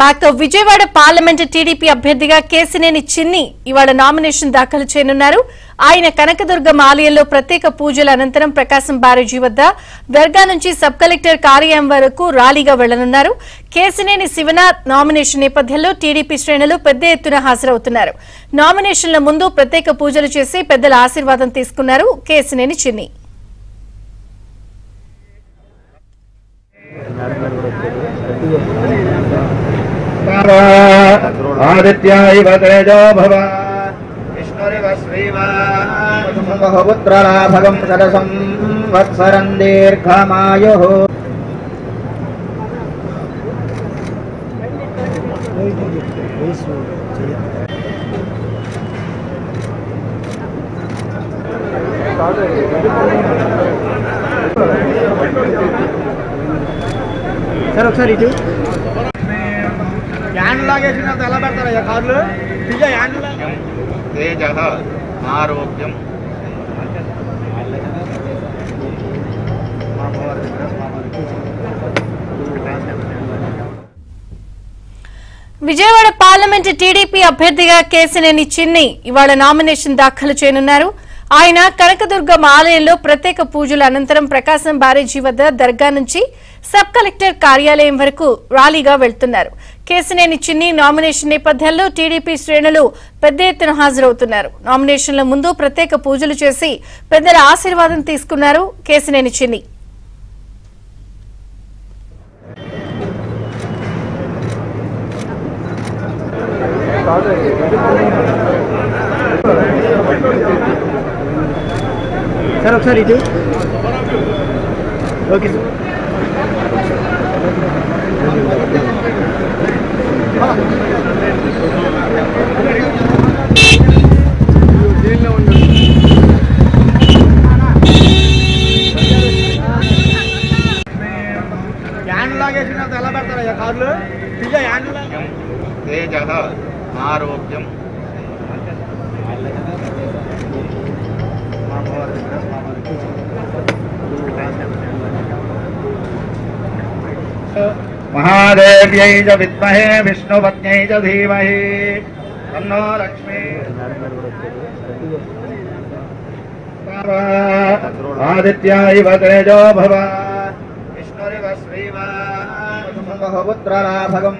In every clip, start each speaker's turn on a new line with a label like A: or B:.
A: back Vijayawada parliament TDP అభ్యర్థిగా కేసినేని చిన్ని ఇవాళ నామినేషన్ దాఖలు చేయనున్నారు ఆయన కనకదుర్గం ఆలయంలో ప్రత్యేక పూజల అనంతరం ప్రకాశం బ్యారేజీ వద్ద దర్గా నుంచి సబ్ కలెక్టర్ కార్యాలయం వరకు ర్యాలీగా వెళ్లనున్నారు కేసినేని శివనాథ్ నామినేషన్ నేపథ్యంలో టీడీపీ శ్రేణులు పెద్ద ఎత్తున హాజరవుతున్నారు నామినేషన్ల ముందు ప్రత్యేక పూజలు చేసి పెద్దల ఆశీర్వాదం తీసుకున్నారు కేసినేని చిన్ని
B: ఆదిత్యాయివ తేజో భవ విష్ణురివ శ్రీవాహపుత్రలాభగం సదసం వత్సరం దీర్ఘమాయు
C: సార్ ఒకసారి ఇటు
B: యాన్ లాగేసినంత ఎలా పెడతారయ్యా కార్లు దిగా యాన్ తేజ ఆరోగ్యం
A: విజయవాడ పార్లమెంట్ టీడీపీ అభ్యర్థిగా కేసినేని చిన్ని ఇవాళ నామినేషన్ దాఖలు చేయనున్నారు ఆయన కనకదుర్గం ఆలయంలో ప్రత్యేక పూజల అనంతరం ప్రకాశం బ్యారేజీ వద్ద దర్గా నుంచి సబ్ కలెక్టర్ కార్యాలయం వరకు ర్యాలీగా వెళ్తున్నారు కేసినేని చిన్ని నామినేషన్ నేపథ్యంలో టీడీపీ శ్రేణులు పెద్ద ఎత్తున హాజరవుతున్నారు నామినేషన్ల ముందు ప్రత్యేక పూజలు చేసి పెద్దల ఆశీర్వాదం తీసుకున్నారు కేసినేని చిన్ని
C: సార్ ఒకసారి ఇటు ఓకే సార్
B: యాన్ లాగేసినంత ఎలా పెడతారయ్యా కార్లు దిగా యాన్ తేజ ఆరోగ్యం మహాదేవ్యై చ విద్మహే విష్ణుపత్న్యై చ ధీమహి తన్నో లక్ష్మీ ఆదిత్యాయివ తేజో భవ విష్ణురివ శ్రీవాహపుత్రలాభగం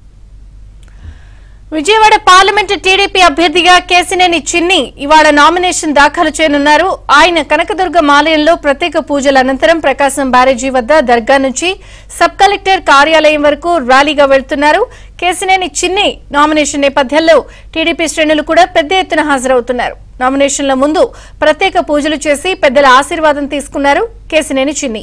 A: విజయవాడ పార్లమెంట్ టీడీపీ అభ్యర్థిగా కేసినేని చిన్ని ఇవాళ నామినేషన్ దాఖలు చేయనున్నారు ఆయన కనకదుర్గం ఆలయంలో ప్రత్యేక పూజల అనంతరం ప్రకాశం బ్యారేజీ వద్ద దర్గా నుంచి సబ్ కలెక్టర్ కార్యాలయం వరకు ర్యాలీగా వెళ్తున్నారు కేసినేని చిన్ని నామినేషన్ నేపథ్యంలో టీడీపీ శ్రేణులు కూడా పెద్ద ఎత్తున హాజరవుతున్నారు నామినేషన్ల ముందు ప్రత్యేక పూజలు చేసి పెద్దల ఆశీర్వాదం తీసుకున్నారు కేసినేని చిన్ని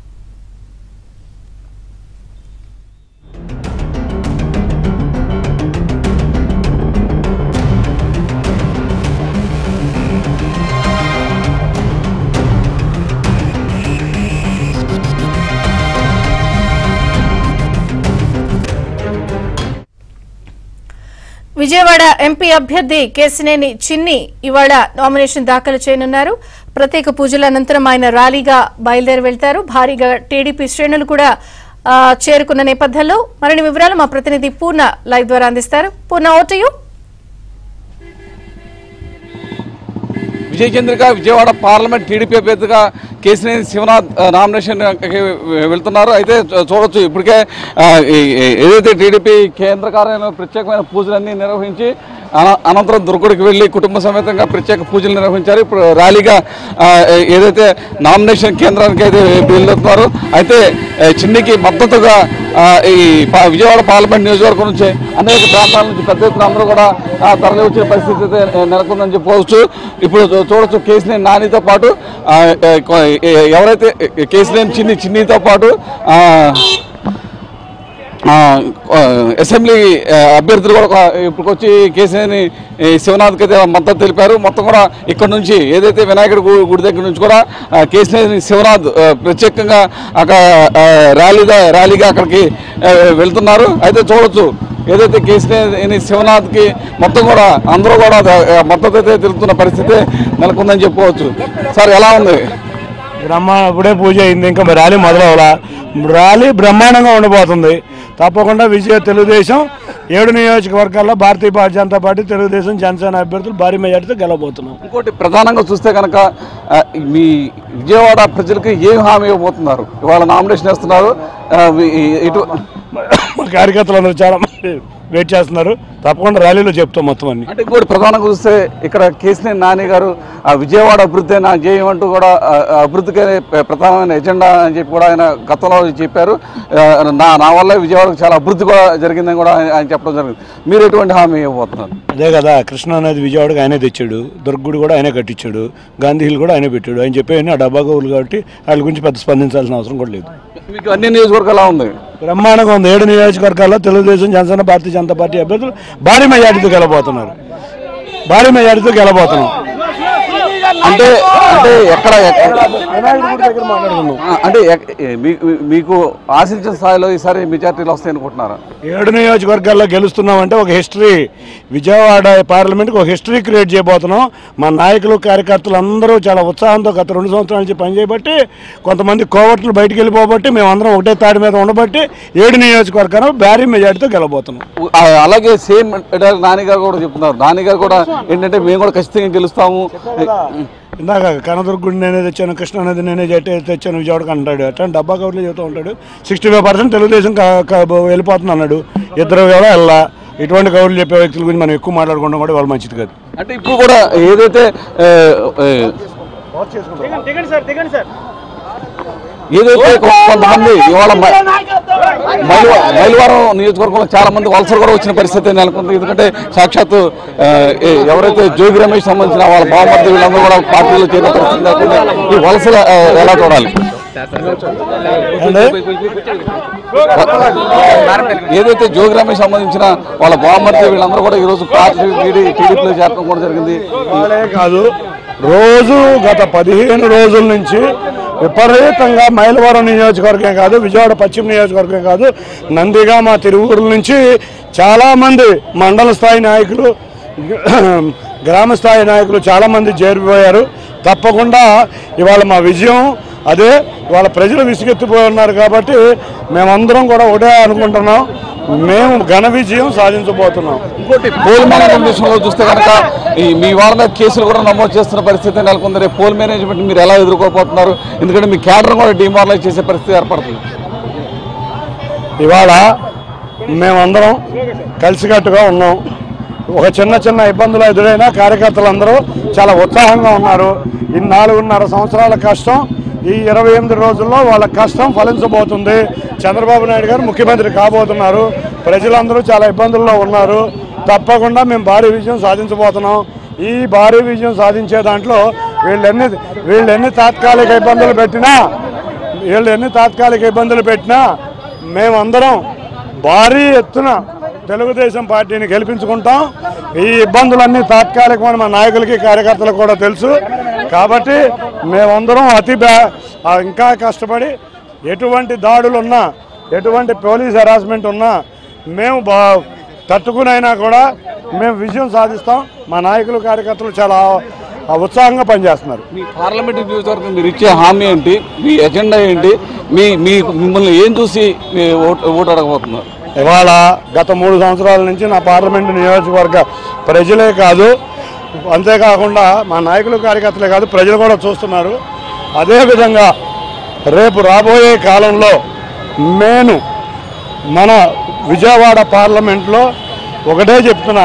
A: విజయవాడ ఎంపీ అభ్యర్థి కేసినేని చిన్ని ఇవాళ నామినేషన్ దాఖలు చేయనున్నారు ప్రత్యేక పూజల అనంతరం ఆయన ర్యాలీగా బయలుదేరి వెళ్తారు భారీగా టీడీపీ శ్రేణులు కూడా ఆ, చేరుకున్న నేపథ్యంలో మరిన్ని వివరాలు మా ప్రతినిధి పూర్ణ లైవ్ ద్వారా అందిస్తారు పూర్ణ ఓటయు
D: విజయ చంద్రిక విజయవాడ పార్లమెంట్ టీడీపీ అభ్యర్థిగా కేసినేని శివనాథ్ ఆ, నామినేషన్ కి వెళ్తున్నారు అయితే చూ- చూడొచ్చు ఇప్పటికే ఆ, ఈ- ఈ- ఏదైతే టీడీపీ కేంద్ర కార్యాలయంలో ప్రత్యేకమైన పూజలన్నీ నిర్వహించి అన- అనంతరం దుర్గుడికి వెళ్ళి కుటుంబ సమేతంగా ప్రత్యేక పూజలు నిర్వహించారు ఇప్పుడు ర్యాలీగా ఆ, ఏదైతే నామినేషన్ కేంద్రానికి అయితే వెళ్తున్నారు అయితే ఆ, చిన్నికి మద్దతుగా ఆ, ఈ పా- విజయవాడ పార్లమెంట్ నియోజకవర్గం నుంచి అనేక ప్రాంతాల నుంచి పెద్ద ఎత్తున అందరూ కూడా ఆ, తరలి వచ్చిన పరిస్థితి అయితే ఆ, నెలకొందని చెప్పవచ్చు ఇప్పుడు చూ- చూడొచ్చు కేసినేని నానితో పాటు ఆ, ఆ, కొ- ఎ- ఎవరైతే కేసినేని చిన్ని చిన్నితో పాటు ఆ, ఆ, ఆ, అసెంబ్లీ ఆ, అభ్యర్థులు కూడా ఒక- ఇప్పుడు వచ్చి కేసీఆర్ని శివనాథ్కి అయితే మద్దతు తెలిపారు మొత్తం కూడా ఇక్కడ నుంచి ఏదైతే వినాయకుడి గు- గుడి దగ్గర నుంచి కూడా ఆ, కేసీఆర్ని శివనాథ్ ఆ, ప్రత్యేకంగా అక్కడ ఆ, ర్యాలీగా ర్యాలీగా అక్కడికి ఆ, వెళ్తున్నారు అయితే చూడొచ్చు ఏదైతే కేసీఆర్ శివనాథ్కి మొత్తం కూడా అందరూ కూడా ద- మద్దతు అయితే తెలుపుతున్న పరిస్థితి నెలకొందని చెప్పుకోవచ్చు సార్ ఎలా ఉంది
E: బ్రహ్మా ఇప్పుడే పూజ అయింది ఇంకా ర్యాలీ మొదలవలా ర్యాలీ బ్రహ్మాండంగా ఉండబోతుంది తప్పకుండా విజయ తెలుగుదేశం ఏడు నియోజకవర్గాల్లో భారతీయ భారతీయ జనతా పార్టీ తెలుగుదేశం జనసేన అభ్యర్థులు భారీ మెజార్టీతో గెలవబోతున్నాం
D: ఇంకోటి ప్రధానంగా చూస్తే కనుక ఆ, మీ విజయవాడ ప్రజలకు ఏం హామీ ఇవ్వబోతున్నారు ఇవాళ నామినేషన్ వేస్తున్నారు ఆ, మీ- ఇటు
E: మా కార్యకర్తలు అందరూ చాలా మంది వెయిట్ చేస్తున్నారు తప్పకుండా ర్యాలీలో చెప్తాం మొత్తం అన్ని
D: అంటే ఇంకోటి ప్రధానంగా చూస్తే ఇక్కడ కేసినేని నాని గారు ఆ విజయవాడ అభివృద్ధి నా జయం అంటూ కూడా ఆ, ఆ అభివృద్ధికి ప్ర- ప్రధానమైన ఎజెండా అని చెప్పి కూడా ఆయన గతంలో చెప్పారు ఆ, నా నా వల్ల విజయవాడకు చాలా అభివృద్ధి కూడా జరిగిందని కూడా ఆయన ఆయన చెప్పడం జరిగింది మీరు ఎటువంటి హామీ ఇవ్వబోతున్నారు
E: అదే కదా కృష్ణా నది విజయవాడకి ఆయనే తెచ్చాడు దుర్గుడు కూడా ఆయనే కట్టించాడు గాంధీ హిల్ కూడా ఆయనే పెట్టాడు ఆయన చెప్పేవన్నీ ఆ డబ్బా గోవులు కాబట్టి వాళ్ళ గురించి పెద్ద స్పందించాల్సిన అవసరం కూడా లేదు
D: మీకు అన్ని నియోజకవర్గాలు ఎలా ఉంది
E: బ్రహ్మాండంగా ఉంది ఏడు నియోజకవర్గాల్లో తెలుగుదేశం జనసేన భారతీయ జనతా పార్టీ అభ్యర్థులు భారీ మెజార్టీతో గెలబోతున్నారు భారీ మెజార్టీతో గెలబోతున్నాం
D: అంటే అంటే ఎక్కడ ఎక్కడ-
E: వినాయకుడి గుడి దగ్గర మాట్లాడుకుందాం
D: ఆ, అంటే ఎక్- ఏ, మీ- మీ- మీకు ఆశించిన స్థాయిలో ఈసారి మెజార్టీలు వస్తాయి అనుకుంటున్నారా
E: ఏడు నియోజకవర్గాల్లో గెలుస్తున్నామంటే ఒక హిస్టరీ విజయవాడ పార్లమెంట్కి ఒక హిస్టరీ క్రియేట్ చేయబోతున్నాం మా నాయకులు కార్యకర్తలు అందరూ చాలా ఉత్సాహంతో గత రెండు సంవత్సరాల నుంచి పనిచేయబట్టి కొంతమంది కోవట్లు బయటికి వెళ్ళిపోబట్టి మేమందరం ఒకటే తాడి మీద ఉండబట్టి ఏడు నియోజకవర్గాలు భారీ మెజార్టీతో గెలబోతున్నాం
D: ఆ, అలాగే సేమ్ నాని గారు కూడా చెప్తున్నారు నాని గారు కూడా ఏంటంటే మేము కూడా ఖచ్చితంగా గెలుస్తాము
E: ఇందాక కనదుర్గుడి నేనే తెచ్చాను కృష్ణా నది నేనే జట్టే తెచ్చాను విజయవాడకి అంటాడు అట్లా డబ్బా కవర్లు చెబుతూ ఉంటాడు సిక్స్టీ ఫైవ్ పర్సెంట్ తెలుగుదేశం క- క- వెళ్ళిపోతుంది అన్నాడు ఇద్దరు కూడా వెళ్ళా ఇటువంటి కవర్లు చెప్పే వ్యక్తుల గురించి మనం ఎక్కువ మాట్లాడుకోవడం కూడా వాళ్ళు మంచిది కాదు
D: అంటే ఇప్పుడు కూడా ఏదైతే ఏ, ఏ,
C: దిగండి సార్ దిగండి సార్
D: ఏదైతే కొ- కొంతమంది ఇవాళ మ- మైలవ- మైలవరం నియోజకవర్గంలో చాలా మంది వలసలు కూడా వచ్చిన పరిస్థితి నెలకొంది ఎందుకంటే సాక్షాత్తు ఆ, ఏ- ఎవరైతే జోగి రమేష్ సంబంధించిన వాళ్ళ బావమర్ది వీళ్ళందరూ కూడా పార్టీలో చేరిన పరిస్థితి నెలకొంది ఈ వలసలు ఆ, ఎలా చూడాలి ఏదైతే జోగి రమేష్ సంబంధించిన వాళ్ళ బావమర్ది వీళ్ళందరూ కూడా ఈరోజు పార్టీ టీడీపీలో చేరడం కూడా జరిగింది
E: వాళ్ళే కాదు రోజు గత పదిహేను రోజుల నుంచి విపరీతంగా మైలవరం నియోజకవర్గం కాదు విజయవాడ పశ్చిమ నియోజకవర్గం కాదు నందిగా మా తిరువురు నుంచి చాలామంది మండల స్థాయి నాయకులు గ్రామ స్థాయి నాయకులు చాలామంది చేరిపోయారు తప్పకుండా ఇవాళ మా విజయం అదే వాళ్ళ ప్రజలు విసుగెత్తిపోయి ఉన్నారు కాబట్టి మేమందరం కూడా ఒకటే అనుకుంటున్నాం మేము ఘన విజయం సాధించబోతున్నాం
D: ఇంకోటి పోల్ మేనేజ్మెంట్ విషయంలో చూస్తే కనుక ఈ మీ వాళ్ళ మీద కేసులు కూడా నమోదు చేస్తున్న పరిస్థితి నెలకొంది రేపు పోల్ మేనేజ్మెంట్ మీరు ఎలా ఎదుర్కోబోతున్నారు ఎందుకంటే మీ క్యాడర్ కూడా డిమారలైజ్ చేసే పరిస్థితి ఏర్పడుతుంది
E: ఇవాళ మేమందరం కలిసికట్టుగా ఉన్నాం ఒక చిన్న చిన్న ఇబ్బందులు ఎదురైనా కార్యకర్తలందరూ చాలా ఉత్సాహంగా ఉన్నారు ఈ నాలుగున్నర సంవత్సరాల కష్టం ఈ ఇరవై ఎనిమిది రోజుల్లో వాళ్ళ కష్టం ఫలించబోతుంది చంద్రబాబు నాయుడు గారు ముఖ్యమంత్రి కాబోతున్నారు ప్రజలందరూ చాలా ఇబ్బందుల్లో ఉన్నారు తప్పకుండా మేము భారీ విజయం సాధించబోతున్నాం ఈ భారీ విజయం సాధించే దాంట్లో వీళ్ళెన్ని వీళ్ళెన్ని తాత్కాలిక ఇబ్బందులు పెట్టినా వీళ్ళు ఎన్ని తాత్కాలిక ఇబ్బందులు పెట్టినా మేమందరం భారీ ఎత్తున తెలుగుదేశం పార్టీని గెలిపించుకుంటాం ఈ ఇబ్బందులన్నీ తాత్కాలికమైన మా నాయకులకి కార్యకర్తలకు కూడా తెలుసు కాబట్టి మేమందరం అతి బ్యా- ఆ ఇంకా కష్టపడి ఎటువంటి దాడులు ఉన్నా ఎటువంటి పోలీస్ హెరాస్మెంట్ ఉన్నా మేము బా తట్టుకునైనా కూడా మేము విజయం సాధిస్తాం మా నాయకులు కార్యకర్తలు చాలా ఆ, ఉత్సాహంగా పనిచేస్తున్నారు
D: మీ పార్లమెంట్ నియోజకవర్గం మీరు ఇచ్చే హామీ ఏంటి మీ ఎజెండా ఏంటి మీ మీ మిమ్మల్ని ఏం చూసి మీ ఓటు ఓటు అడగబోతున్నారు
E: ఇవాళ గత మూడు సంవత్సరాల నుంచి నా పార్లమెంటు నియోజకవర్గ ప్రజలే కాదు అంతేకాకుండా మా నాయకులు కార్యకర్తలే కాదు ప్రజలు కూడా చూస్తున్నారు అదేవిధంగా రేపు రాబోయే కాలంలో నేను మన విజయవాడ పార్లమెంట్లో ఒకటే చెప్తున్నా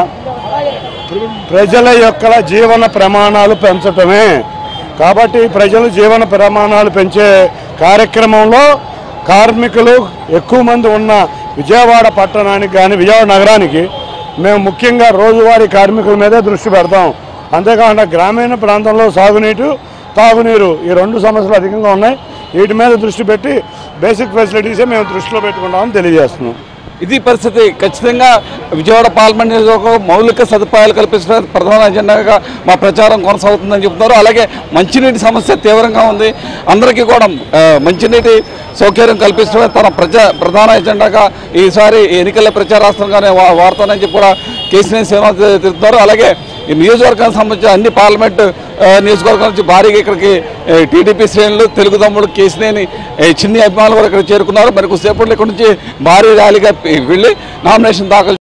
E: ప్రజల యొక్క జీవన ప్రమాణాలు పెంచటమే కాబట్టి ప్రజలు జీవన ప్రమాణాలు పెంచే కార్యక్రమంలో కార్మికులు ఎక్కువ మంది ఉన్న విజయవాడ పట్టణానికి కానీ విజయవాడ నగరానికి మేము ముఖ్యంగా రోజువారీ కార్మికుల మీదే దృష్టి పెడతాం అంతేకాకుండా గ్రామీణ ప్రాంతంలో సాగునీరు తాగునీరు ఈ రెండు సమస్యలు అధికంగా ఉన్నాయి వీటి మీద దృష్టి పెట్టి బేసిక్ ఫెసిలిటీసే మేము దృష్టిలో పెట్టుకుంటామని తెలియజేస్తున్నాం
D: ఇది పరిస్థితి ఖచ్చితంగా విజయవాడ పార్లమెంట్ నియోజకవర్గం మౌలిక సదుపాయాలు కల్పించడం ప్రధాన ఎజెండాగా మా ప్రచారం కొనసాగుతుందని చెప్తున్నారు అలాగే మంచినీటి సమస్య తీవ్రంగా ఉంది అందరికీ కూడా ఆ, మంచినీటి సౌకర్యం కల్పించడమే తన ప్రజా ప్రధాన ఎజెండాగా ఈసారి ఎన్నికల ప్రచారాస్త్రంగానే వా- వాడతానని చెప్పి కూడా కేసీఆర్ శ్రీనివాస్ తెలుపుతున్నారు అలాగే ఈ నియోజకవర్గానికి సంబంధించిన అన్ని పార్లమెంట్ ఆ, నియోజకవర్గాల నుంచి భారీగా ఇక్కడికి టీడీపీ శ్రేణులు తెలుగు తమ్ముడు కేసినేని ఏ, చిన్ని అభిమానులు కూడా ఇక్కడ చేరుకున్నారు మరి కొద్దిసేపట్లో ఇక్కడ నుంచి భారీ ర్యాలీగా వెళ్ళి నామినేషన్ దాఖలు